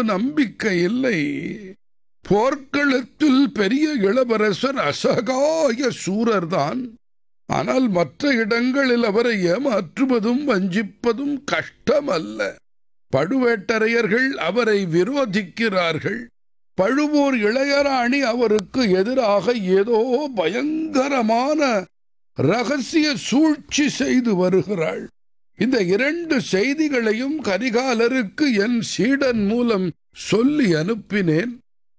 நம்பிக்கை இல்லை போர்க்களத்தில் பெரிய இளவரசர் அசகாய சூரர்தான் ஆனால் மற்ற இடங்களில் அவரை ஏமாற்றுவதும் வஞ்சிப்பதும் கஷ்டமல்ல பழுவேட்டரையர்கள் அவரை விரோதிக்கிறார்கள் பழுவூர் இளையராணி அவருக்கு எதிராக ஏதோ பயங்கரமான ரகசிய சூழ்ச்சி செய்து வருகிறாள் இந்த இரண்டு செய்திகளையும் கரிகாலருக்கு என் சீடன் மூலம் சொல்லி அனுப்பினேன்